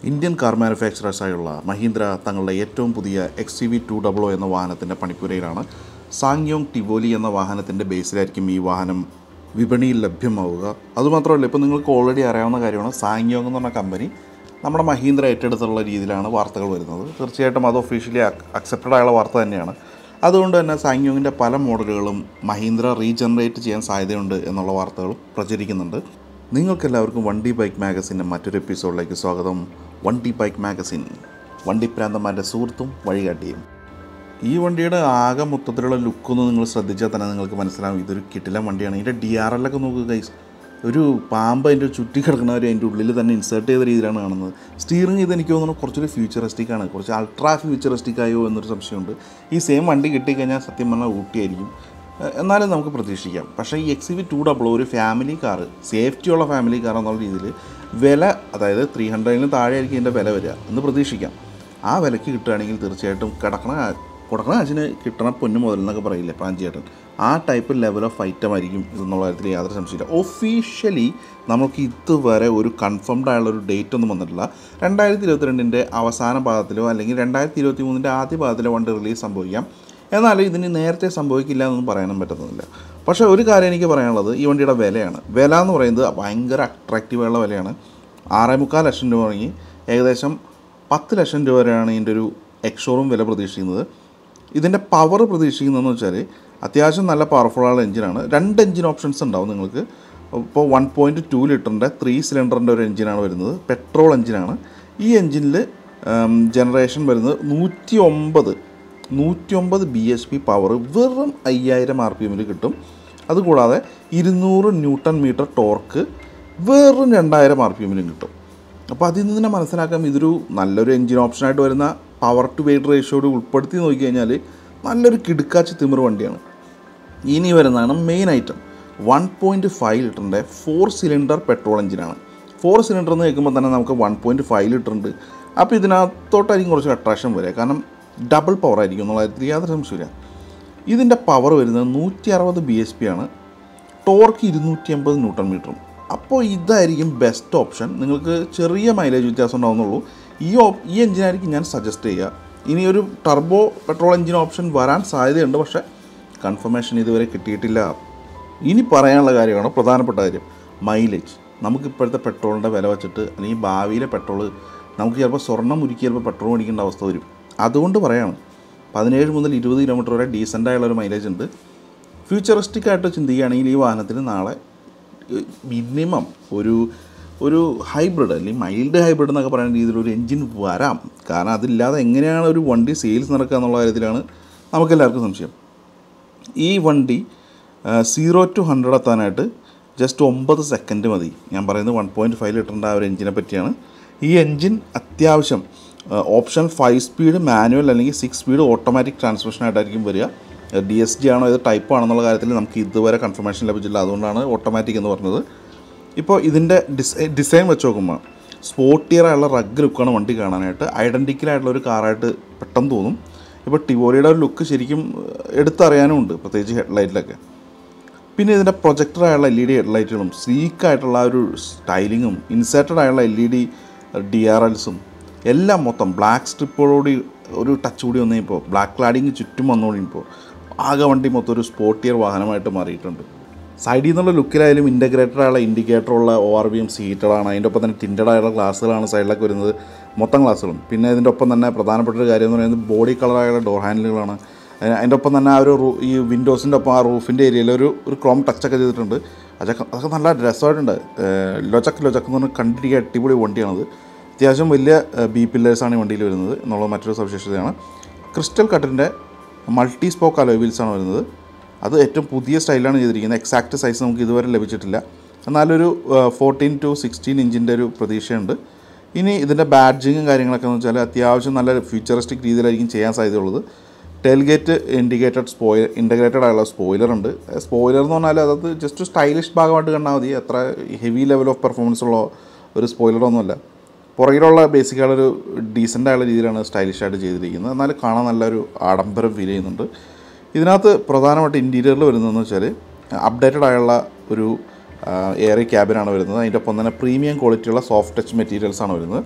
Indian car മാനുഫാക്ചറേഴ്സായുള്ള Mahindra തങ്ങളുടെ ഏറ്റവും പുതിയ X C V two double എന്ന വാഹനത്തിൻ്റെ പണിപ്പുരയിലാണ് സാങ്യോങ് ടിവോലി എന്ന വാഹനത്തിൻ്റെ ബേസിലായിരിക്കും ഈ വാഹനം വിപണിയിൽ ലഭ്യമാവുക അതുമാത്രമല്ല ഇപ്പോൾ നിങ്ങൾക്ക് ഓൾറെഡി അറിയാവുന്ന കാര്യമാണ് സാങ്യോങ് എന്ന് പറഞ്ഞ കമ്പനി നമ്മുടെ മഹീന്ദ്ര ഏറ്റെടുത്തുള്ള രീതിയിലാണ് വാർത്തകൾ വരുന്നത് തീർച്ചയായിട്ടും അത് ഒഫീഷ്യലി അക്സെപ്റ്റഡ് ആയുള്ള വാർത്ത തന്നെയാണ് അതുകൊണ്ട് തന്നെ സാങ്യോങ്ങിൻ്റെ പല മോഡലുകളും മഹീന്ദ്ര റീജനറേറ്റ് ചെയ്യാൻ സാധ്യതയുണ്ട് എന്നുള്ള വാർത്തകൾ പ്രചരിക്കുന്നുണ്ട് നിങ്ങൾക്കെല്ലാവർക്കും വണ്ടി ബൈക്ക് മാഗസിൻ്റെ മറ്റൊരു എപ്പിസോഡിലേക്ക് സ്വാഗതം വണ്ടി ബൈക്ക് മാഗസിൻ വണ്ടിപ്രാന്തന്മാരുടെ സുഹൃത്തും വഴികാട്ടിയും ഈ വണ്ടിയുടെ ആകെ മൊത്തത്തിലുള്ള ലുക്കൊന്ന് നിങ്ങൾ ശ്രദ്ധിച്ചാൽ തന്നെ നിങ്ങൾക്ക് മനസ്സിലാവും ഇതൊരു കിട്ടിലം വണ്ടിയാണ് ഇതിൻ്റെ ഡി ആർ എൽ ഒക്കെ നോക്കുക ഗൈസ് ഒരു പാമ്പ് അതിൻ്റെ ചുറ്റി കിടക്കുന്നവർ അതിൻ്റെ ഉള്ളിൽ തന്നെ ഇൻസേർട്ട് ചെയ്ത രീതിയിലാണ് കാണുന്നത് സ്റ്റിയറിംഗ് ഇത് എനിക്ക് തോന്നുന്നു കുറച്ചൊരു ഫ്യൂച്ചറിസ്റ്റിക് ആണ് കുറച്ച് അൾട്രാ ഫ്യൂച്ചറിസ്റ്റിക് ആയോ എന്നൊരു സംശയമുണ്ട് ഈ സെയിം വണ്ടി കിട്ടിക്കഴിഞ്ഞാൽ സത്യം പറഞ്ഞാൽ ഊട്ടിയായിരിക്കും എ- എന്നാലും നമുക്ക് പ്രതീക്ഷിക്കാം പക്ഷേ ഈ എക്സ് വി ടു ഡബിൾ ഒരു ഫാമിലി കാറ് സേഫ്റ്റിയുള്ള ഫാമിലി കാർ എന്നുള്ള രീതിയിൽ വില അതായത് ത്രീ ഹൺഡ്രഡിന് താഴെ ആയിരിക്കും ഇതിൻ്റെ വില വരിക എന്ന് പ്രതീക്ഷിക്കാം ആ വിലയ്ക്ക് കിട്ടുകയാണെങ്കിൽ തീർച്ചയായിട്ടും കിടക്കണ കൊടുക്കണ കാശിന് കിട്ടണ പൊന്നു മുതൽ എന്നൊക്കെ പറയില്ലേ പാഞ്ചേട്ടൻ ആ ടൈപ്പ് ലെവൽ ഓഫ് ഐറ്റം ആയിരിക്കും ഇതെന്നുള്ള കാര്യത്തിൽ യാതൊരു സംശയമില്ല ഒഫീഷ്യലി നമുക്ക് ഇതുവരെ ഒരു കൺഫേംഡ് ആയുള്ള ഒരു ഡേറ്റ് ഒന്നും വന്നിട്ടില്ല രണ്ടായിരത്തി ഇരുപത്തിരണ്ടിൻ്റെ അവസാന ഭാഗത്തിലോ അല്ലെങ്കിൽ രണ്ടായിരത്തി ഇരുപത്തി മൂന്നിൻ്റെ ആദ്യ ഭാഗത്തിലോ വണ്ടി റിലീസ് സംഭവിക്കാം എന്നാൽ ഇതിന് നേരത്തെ സംഭവിക്കില്ല എന്നൊന്നും പറയാനും പറ്റുന്നില്ല പക്ഷേ ഒരു കാര്യം എനിക്ക് പറയാനുള്ളത് ഈ വണ്ടിയുടെ വിലയാണ് വില എന്ന് പറയുന്നത് ഭയങ്കര അട്രാക്റ്റീവായുള്ള വിലയാണ് ആറേ മുക്കാൽ ലക്ഷം രൂപ തുടങ്ങി ഏകദേശം പത്ത് ലക്ഷം രൂപ വരെയാണ് ഇതിൻ്റെ ഒരു എക്സ്ഷോറും വില പ്രതീക്ഷിക്കുന്നത് ഇതിൻ്റെ പവർ പ്രതീക്ഷിക്കുന്നതെന്ന് വെച്ചാൽ അത്യാവശ്യം നല്ല പവർഫുള്ളായുള്ള എഞ്ചിനാണ് രണ്ട് എഞ്ചിൻ ഓപ്ഷൻസ് ഉണ്ടാവും നിങ്ങൾക്ക് ഇപ്പോൾ വൺ പോയിൻറ്റ് ടു ലിറ്ററിൻ്റെ ത്രീ സിലിണ്ടറിൻ്റെ ഒരു എഞ്ചിനാണ് വരുന്നത് പെട്രോൾ എഞ്ചിനാണ് ഈ എഞ്ചിനിൽ ജനറേഷൻ വരുന്നത് നൂറ്റി ഒമ്പത് നൂറ്റി ഒമ്പത് ബി എച്ച് പി പവർ വെറും അയ്യായിരം ആർ പി എമ്മിൽ കിട്ടും അതുകൂടാതെ ഇരുന്നൂറ് ന്യൂട്ടൺ മീറ്റർ ടോർക്ക് വെറും രണ്ടായിരം ആർ പി എമ്മിലും കിട്ടും അപ്പോൾ അതിൽ നിന്ന് തന്നെ മനസ്സിലാക്കാം ഇതൊരു നല്ലൊരു എഞ്ചിൻ ഓപ്ഷനായിട്ട് വരുന്ന പവർ ടു വെയിറ്റ് റേഷ്യോട് ഉൾപ്പെടുത്തി നോക്കിക്കഴിഞ്ഞാൽ നല്ലൊരു കിടുക്കാച്ചി തിമിർ വണ്ടിയാണ് ഇനി വരുന്നതാണ് main item one point five ലിറ്ററിൻ്റെ ഫോർ സിലിണ്ടർ പെട്രോൾ എഞ്ചിനാണ് ഫോർ സിലിണ്ടർ എന്ന് കേൾക്കുമ്പോൾ തന്നെ നമുക്ക് വൺ പോയിൻറ്റ് ഫൈവ് ലിറ്റർ ഉണ്ട് അപ്പോൾ ഇതിനകത്തോട്ടായിരിക്കും കുറച്ച് അട്രാക്ഷൻ വരിക കാരണം ഡബിൾ പവർ ആയിരിക്കും എന്നുള്ള കാര്യത്തിൽ യാതൊരു സംശയമില്ല ഇതിൻ്റെ പവർ വരുന്നത് നൂറ്റി അറുപത് ബി എച്ച് പി ആണ് ടോർക്ക് ഇരുന്നൂറ്റി അമ്പത് ന്യൂട്ടൺ മീറ്ററും അപ്പോൾ ഇതായിരിക്കും ബെസ്റ്റ് ഓപ്ഷൻ നിങ്ങൾക്ക് ചെറിയ മൈലേജ് വ്യത്യാസം ഉണ്ടാവുന്നുള്ളൂ ഈ ഓപ് ഈ എഞ്ചിനായിരിക്കും ഞാൻ സജസ്റ്റ് ചെയ്യുക ഇനി ഒരു ടർബോ പെട്രോൾ എഞ്ചിൻ ഓപ്ഷൻ വരാൻ സാധ്യതയുണ്ട് പക്ഷേ കൺഫർമേഷൻ ഇതുവരെ കിട്ടിയിട്ടില്ല ഇനി പറയാനുള്ള കാര്യമാണ് പ്രധാനപ്പെട്ട കാര്യം മൈലേജ് നമുക്ക് ഇപ്പോഴത്തെ പെട്രോളിൻ്റെ വില വെച്ചിട്ട് അല്ലെങ്കിൽ ഭാവിയിലെ പെട്രോൾ നമുക്ക് ചിലപ്പോൾ സ്വർണ്ണം ഉരുക്കി ചിലപ്പോൾ പെട്രോൾ മേടിക്കേണ്ട അവസ്ഥ വരും അതുകൊണ്ട് പറയാണ് പതിനേഴ് മുതൽ ഇരുപത് കിലോമീറ്റർ വരെ ഡീസൻ്റ് ആയുള്ള ഒരു മൈലേജ് ഉണ്ട് ഫ്യൂച്ചറിസ്റ്റിക് ആയിട്ട് ചിന്തിക്കുകയാണെങ്കിൽ ഈ വാഹനത്തിന് നാളെ മിനിമം ഒരു ഒരു ഹൈബ്രിഡ് അല്ലെങ്കിൽ മൈൽഡ് ഹൈബ്രിഡ് എന്നൊക്കെ പറയുന്ന രീതിയിൽ ഒരു എൻജിൻ വരാം കാരണം അതില്ലാതെ എങ്ങനെയാണ് ഒരു വണ്ടി സെയിൽസ് നടക്കുക എന്നുള്ള കാര്യത്തിലാണ് നമുക്കെല്ലാവർക്കും സംശയം ഈ വണ്ടി സീറോ ടു ഹൺഡ്രഡ് എത്താനായിട്ട് ജസ്റ്റ് ഒമ്പത് സെക്കൻഡ് മതി ഞാൻ പറയുന്നത് വൺ പോയിൻറ്റ് ഫൈവ് ലിറ്ററിൻ്റെ ആ ഒരു എഞ്ചിനെ പറ്റിയാണ് ഈ എഞ്ചിൻ അത്യാവശ്യം ഓപ്ഷൻ ഫൈവ് സ്പീഡ് മാനുവൽ അല്ലെങ്കിൽ സിക്സ് സ്പീഡ് ഓട്ടോമാറ്റിക് ട്രാൻസ്മിഷനായിട്ടായിരിക്കും വരിക ഡി എസ് ജി ആണോ ഏത് ടൈപ്പ് ആണെന്നുള്ള കാര്യത്തിൽ നമുക്ക് ഇതുവരെ കൺഫർമേഷൻ ലഭിച്ചില്ല അതുകൊണ്ടാണ് ഓട്ടോമാറ്റിക് എന്ന് പറഞ്ഞത് ഇപ്പോൾ ഇതിൻ്റെ ഡിസൈ ഡിസൈൻ വെച്ച് നോക്കുമ്പോൾ സ്പോർട്ടിയറായുള്ള റഗ് ലുക്കാണ് വണ്ടി കാണാനായിട്ട് ഐഡൻറ്റിക്കലായിട്ടുള്ള ഒരു കാറായിട്ട് പെട്ടെന്ന് തോന്നും ഇപ്പോൾ ടിവോലിയുടെ ഒരു ലുക്ക് ശരിക്കും എടുത്തറിയാനും ഉണ്ട് പ്രത്യേകിച്ച് ഹെഡ്ലൈറ്റിലൊക്കെ പിന്നെ ഇതിൻ്റെ പ്രൊജക്ടറായുള്ള എൽ ഇ ഡി ഹെഡ്ലൈറ്റുകളും സ്ലീക്കായിട്ടുള്ള ആ ഒരു സ്റ്റൈലിങ്ങും ഇൻസേർട്ടഡ് ആയുള്ള L E D D R എൽസും എല്ലാം മൊത്തം ബ്ലാക്ക് സ്ട്രിപ്പോടുകൂടി ഒരു ടച്ച് കൂടി വന്നു ഇപ്പോൾ ബ്ലാക്ക് ക്ലാഡിങ് ചുറ്റും വന്നുകൂടി ഇപ്പോൾ ആകെ വണ്ടി മൊത്തം ഒരു സ്പോർട്ടിയർ വാഹനമായിട്ട് മാറിയിട്ടുണ്ട് സൈഡിൽ നിന്നുള്ള ലുക്കിലായാലും ഇൻറ്റഗ്രേറ്റഡ് ആയുള്ള ഇൻഡിക്കേറ്ററുള്ള ഒ ആർ ബി എം സീറ്റഡാണ് അതിൻ്റെ ഒപ്പം തന്നെ ടിൻറ്റഡ് ആയുള്ള ഗ്ലാസ്സുകളാണ് സൈഡിലൊക്കെ വരുന്നത് മൊത്തം ഗ്ലാസ്സുകളും പിന്നെ ഇതിൻ്റെ ഒപ്പം തന്നെ പ്രധാനപ്പെട്ട ഒരു കാര്യം എന്ന് പറയുന്നത് ബോഡി കളറായുള്ള ഡോർ ഹാൻഡിലുകളാണ് അതിന് അതിൻ്റെ ഒപ്പം തന്നെ ആ ഒരു റൂ ഈ വിൻഡോസിൻ്റെ ഒപ്പം ആ റൂഫിൻ്റെ ഏരിയയിൽ ഒരു ഒരു ക്രോം ടച്ചൊക്കെ ചെയ്തിട്ടുണ്ട് അതൊക്കെ അതൊക്കെ നല്ല രസമായിട്ടുണ്ട് ലൊച്ചക്ക് ലൊച്ചക്ക് എന്ന് പറഞ്ഞാൽ കണ്ടിരിക്കുക അടിപൊളി വണ്ടിയാണത് അത്യാവശ്യം വലിയ ബി പില്ലേഴ്സാണ് ഈ വണ്ടിയിൽ വരുന്നത് എന്നുള്ളത് മറ്റൊരു സവിശേഷതയാണ് ക്രിസ്റ്റൽ കട്ടിൻ്റെ മൾട്ടി സ്പോക്ക് അലോയ് വീൽസാണ് വരുന്നത് അത് ഏറ്റവും പുതിയ സ്റ്റൈലാണ് ചെയ്തിരിക്കുന്നത് എക്സാക്റ്റ് സൈസ് നമുക്ക് ഇതുവരെ ലഭിച്ചിട്ടില്ല എന്നാലൊരു ഫോർട്ടീൻ ടു സിക്സ്റ്റീൻ ഇഞ്ചിൻ്റെ ഒരു പ്രതീക്ഷയുണ്ട് ഇനി ഇതിൻ്റെ ബാഡ്ജിങ്ങും കാര്യങ്ങളൊക്കെ എന്ന് വെച്ചാൽ അത്യാവശ്യം നല്ല ഫ്യൂച്ചറിസ്റ്റിക് രീതിയിലായിരിക്കും ചെയ്യാൻ സാധ്യതയുള്ളത് ടെൽഗേറ്റ് ഇൻഡിക്കേറ്റഡ് സ്പോയിൽ ഇൻറ്റഗ്രേറ്റഡ് ആയുള്ള സ്പോയിലർ ഉണ്ട് സ്പോയിലർ എന്ന് പറഞ്ഞാൽ അതത് ജസ്റ്റ് സ്റ്റൈലിഷ് ഭാഗമായിട്ട് കണ്ടാൽ മതി അത്ര ഹെവി ലെവൽ ഓഫ് പെർഫോമൻസ് ഉള്ള ഒരു സ്പോയിലറൊന്നുമല്ല പുറകിലുള്ള ബേസിക്കായൊരു ഡീസൻ്റ് ആയുള്ള രീതിയിലാണ് സ്റ്റൈലിഷ് ആയിട്ട് ചെയ്തിരിക്കുന്നത് എന്നാൽ കാണാൻ നല്ലൊരു ആഡംബരം ഫീൽ ചെയ്യുന്നുണ്ട് ഇതിനകത്ത് പ്രധാനമായിട്ട് ഇൻറ്റീരിയറിൽ വരുന്നതെന്ന് വെച്ചാൽ അപ്ഡേറ്റഡ് ആയുള്ള ഒരു എയറി ക്യാബിനാണ് വരുന്നത് അതിൻ്റെ ഒപ്പം തന്നെ പ്രീമിയം ക്വാളിറ്റിയുള്ള സോഫ്റ്റ് ടച്ച് മെറ്റീരിയൽസ് ആണ് വരുന്നത്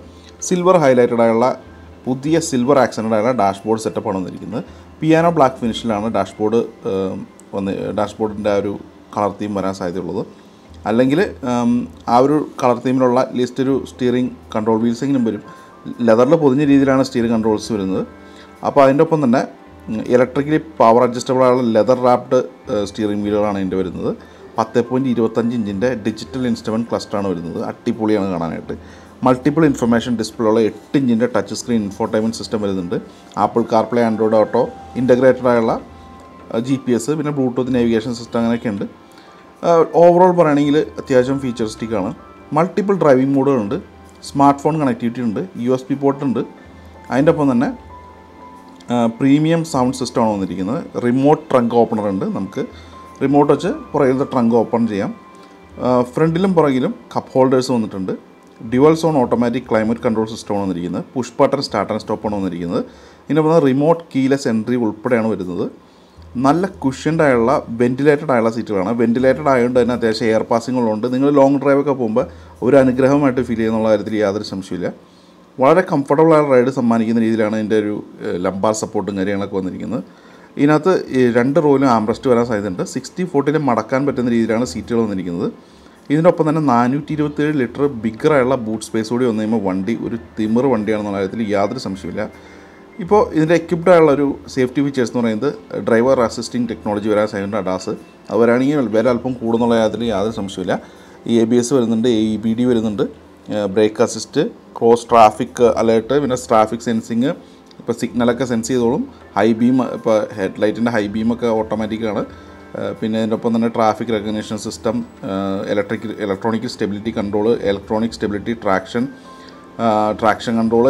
സിൽവർ ഹൈലൈറ്റഡ് ആയുള്ള പുതിയ സിൽവർ ആക്സൻറ്റഡ് ആയുള്ള ഡാഷ്ബോർഡ് സെറ്റപ്പാണ് വന്നിരിക്കുന്നത് പിയാനോ ബ്ലാക്ക് ഫിനിഷിലാണ് ഡാഷ്ബോർഡ് വന്ന് ഡാഷ്ബോർഡിൻ്റെ ആ ഒരു കളർ തീം വരാൻ സാധ്യതയുള്ളത് അല്ലെങ്കിൽ ആ ഒരു കളർ തീമിലുള്ള ലിസ്റ്റ് ഒരു സ്റ്റിയറിംഗ് കൺട്രോൾ വീൽസെങ്കിലും വരും ലെതറിൽ പൊതിഞ്ഞ രീതിയിലാണ് സ്റ്റിയറിംഗ് കൺട്രോൾസ് വരുന്നത് അപ്പോൾ അതിൻ്റെ ഒപ്പം തന്നെ ഇലക്ട്രിക്കലി പവർ അഡ്ജസ്റ്റബിൾ ആയുള്ള ലെതർ റാപ്ഡ് സ്റ്റിയറിംഗ് വീലുകളാണ് ഇതിൻ്റെ വരുന്നത് പത്ത് പോയിൻറ്റ് ഇരുപത്തഞ്ച് ഇഞ്ചിൻ്റെ ഡിജിറ്റൽ ഇൻസ്ട്രുമെൻറ്റ് ക്ലസ്റ്ററാണ് വരുന്നത് അടിപൊളിയാണ് കാണാനായിട്ട് മൾട്ടിപ്പിൾ ഇൻഫർമേഷൻ ഡിസ്പ്ലേ ഉള്ള എട്ട് ഇഞ്ചിൻ്റെ ടച്ച് സ്ക്രീൻ ഇൻഫോർടൈൻമെൻറ്റ് സിസ്റ്റം വരുന്നുണ്ട് Apple CarPlay Android Auto integrated ആയുള്ള ജി പി എസ് പിന്നെ ബ്ലൂടൂത്ത് നാവിഗേഷൻ സിസ്റ്റം അങ്ങനെയൊക്കെ ഉണ്ട് ഓവറോൾ പറയുകയാണെങ്കിൽ അത്യാവശ്യം ഫീച്ചറിസ്റ്റിക്കാണ് മൾട്ടിപ്പിൾ ഡ്രൈവിംഗ് മോഡുകളുണ്ട് സ്മാർട്ട് ഫോൺ കണക്ടിവിറ്റി ഉണ്ട് യു എസ് പി പോർട്ട് ഉണ്ട് അതിൻ്റെ ഒപ്പം തന്നെ പ്രീമിയം സൗണ്ട് സിസ്റ്റമാണ് വന്നിരിക്കുന്നത് റിമോട്ട് ട്രങ്ക് ഓപ്പണർ ഉണ്ട് നമുക്ക് റിമോട്ട് വെച്ച് പുറകിലത്തെ ട്രങ്ക് ഓപ്പൺ ചെയ്യാം ഫ്രണ്ടിലും പുറകിലും കപ്പ് ഹോൾഡേഴ്സ് വന്നിട്ടുണ്ട് dual zone automatic climate control സിസ്റ്റമാണ് വന്നിരിക്കുന്നത് പുഷ് ബട്ടൺ സ്റ്റാർട്ട് ആൻഡ് സ്റ്റോപ്പാണ് വന്നിരിക്കുന്നത് ഇതിൻ്റെ പുറത്ത് റിമോട്ട് കീലെസ് എൻട്രി ഉൾപ്പെടെയാണ് വരുന്നത് നല്ല കുഷ്യൻഡ് ആയുള്ള വെൻറ്റിലേറ്റഡ് ആയുള്ള സീറ്റുകളാണ് വെൻറ്റിലേറ്റഡ് ആയതുകൊണ്ട് തന്നെ അത്യാവശ്യം എയർ പാസിങ്ങുകളുണ്ട് നിങ്ങൾ ലോങ് ഡ്രൈവൊക്കെ പോകുമ്പോൾ ഒരു അനുഗ്രഹമായിട്ട് ഫീൽ ചെയ്യുന്നുള്ള കാര്യത്തിൽ യാതൊരു സംശയമില്ല വളരെ കംഫർട്ടബിൾ ആയ റൈഡ് സമ്മാനിക്കുന്ന രീതിയിലാണ് ഇതിൻ്റെ ഒരു ലംബാർ സപ്പോർട്ടും കാര്യങ്ങളൊക്കെ വന്നിരിക്കുന്നത് ഇതിനകത്ത് ഈ രണ്ട് റോയിലും ആംബ്രസ്റ്റ് വരാൻ സാധ്യതയുണ്ട് സിക്സ്റ്റി ഫോർട്ടിയിൽ മടക്കാൻ പറ്റുന്ന രീതിയിലാണ് സീറ്റുകൾ വന്നിരിക്കുന്നത് ഇതിനൊപ്പം തന്നെ നാനൂറ്റി ഇരുപത്തേഴ് ലിറ്റർ ബിഗറായുള്ള ബൂട്ട് സ്പേസ് കൂടി വന്നു കഴിയുമ്പോൾ വണ്ടി ഒരു തിമിർ വണ്ടിയാണെന്നുള്ള കാര്യത്തിൽ യാതൊരു സംശയമില്ല ഇപ്പോൾ ഇതിൻ്റെ എക്യുപ്ഡ് ആയുള്ള ഒരു സേഫ്റ്റി ഫീച്ചേഴ്സ് എന്ന് പറയുന്നത് ഡ്രൈവർ അസിസ്റ്റിംഗ് ടെക്നോളജി വരാൻ സാധ്യതയുണ്ട് അഡാസ് അത് വരാണെങ്കിൽ വില അല്പം കൂടുന്നുള്ള കാര്യത്തിൽ യാതൊരു സംശയമില്ല ഈ എ ബി എസ് വരുന്നുണ്ട് എ ഇ ബി ഡി വരുന്നുണ്ട് brake assist cross traffic alert പിന്നെ ട്രാഫിക് സെൻസിങ് ഇപ്പോൾ സിഗ്നലൊക്കെ സെൻസ് ചെയ്തോളും ഹൈ ബീം ഇപ്പോൾ ഹെഡ് ലൈറ്റിൻ്റെ ഹൈ ബീമൊക്കെ ഓട്ടോമാറ്റിക്കാണ് പിന്നെ ഇതിൻ്റെ ഒപ്പം തന്നെ traffic recognition system electric electronic stability control electronic stability traction traction control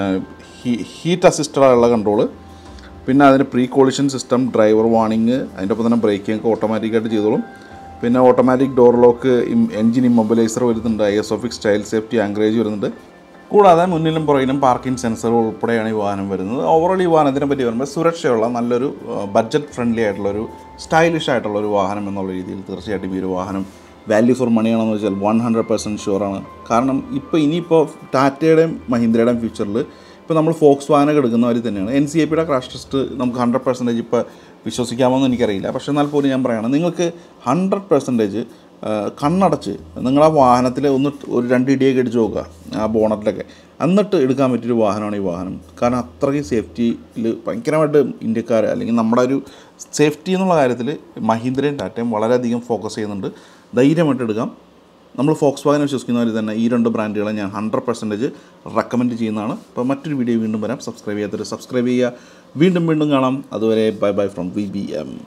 heat assisted ആയുള്ള കൺട്രോൾ പിന്നെ അതിന് pre collision system driver warning അതിൻ്റെ ഒപ്പം തന്നെ ബ്രേക്കിംഗ് ഒക്കെ ഓട്ടോമാറ്റിക്കായിട്ട് ചെയ്തോളും പിന്നെ automatic door lock engine immobiliser വരുന്നുണ്ട് ISOFIX style safety anchorage വരുന്നുണ്ട് കൂടാതെ മുന്നിലും പുറകിലും പാർക്കിംഗ് സെൻസർ ഉൾപ്പെടെയാണ് ഈ വാഹനം വരുന്നത് ഓവറോൾ ഈ വാഹനത്തിനെ പറ്റി പറയുമ്പോൾ സുരക്ഷയുള്ള നല്ലൊരു ബഡ്ജറ്റ് ഫ്രണ്ട്ലി ആയിട്ടുള്ളൊരു സ്റ്റൈലിഷ് ആയിട്ടുള്ള ഒരു വാഹനം എന്നുള്ള രീതിയിൽ തീർച്ചയായിട്ടും ഈ ഒരു വാഹനം വാല്യൂ ഫോർ മണിയാണെന്ന് വെച്ചാൽ വൺ ഹൺഡ്രഡ് പെർസെൻറ്റ് ഷുവറാണ് കാരണം ഇപ്പോൾ ഇനിയിപ്പോൾ ടാറ്റയുടെയും മഹീന്ദ്രയുടെയും ഫ്യൂച്ചറിൽ ഇപ്പോൾ നമ്മൾ ഫോക്സ് വാഹനമൊക്കെ എടുക്കുന്നവർ തന്നെയാണ് എൻ സി ഐ പിയുടെ ക്രാഷ് ടെസ്റ്റ് നമുക്ക് ഹൺഡ്രഡ് പെർസെൻറ്റേജ് ഇപ്പോൾ വിശ്വസിക്കാമെന്ന് എനിക്കറിയില്ല പക്ഷേ എന്നാൽ പോലും ഞാൻ പറയുകയാണ് നിങ്ങൾക്ക് ഹൺഡ്രഡ് പെർസെൻറ്റേജ് കണ്ണടച്ച് നിങ്ങളാ വാഹനത്തിൽ ഒന്ന് ഒരു രണ്ട് ഇടിയൊക്കെ അടിച്ച് നോക്കുക ആ ബോണറ്റിലൊക്കെ എന്നിട്ട് എടുക്കാൻ പറ്റിയൊരു വാഹനമാണ് ഈ വാഹനം കാരണം അത്രയ്ക്ക് സേഫ്റ്റിയിൽ ഭയങ്കരമായിട്ട് ഇന്ത്യക്കാർ അല്ലെങ്കിൽ നമ്മുടെ ഒരു സേഫ്റ്റി എന്നുള്ള കാര്യത്തിൽ മഹീന്ദ്രയും ടാറ്റയും വളരെയധികം ഫോക്കസ് ചെയ്യുന്നുണ്ട് ധൈര്യമായിട്ട് എടുക്കാം നമ്മൾ ഫോക്സ് വാഗനെ വിശ്വസിക്കുന്നവർ തന്നെ ഈ രണ്ട് ബ്രാൻഡുകളെ ഞാൻ ഹൺഡ്രഡ് പെർസെൻറ്റേജ് റെക്കമെൻഡ് ചെയ്യുന്നതാണ് അപ്പോൾ മറ്റൊരു വീഡിയോ വീണ്ടും വരാം സബ്സ്ക്രൈബ് ചെയ്യാത്തൊരു സബ്സ്ക്രൈബ് ചെയ്യുക വീണ്ടും വീണ്ടും കാണാം അതുവരെ bye bye from V B M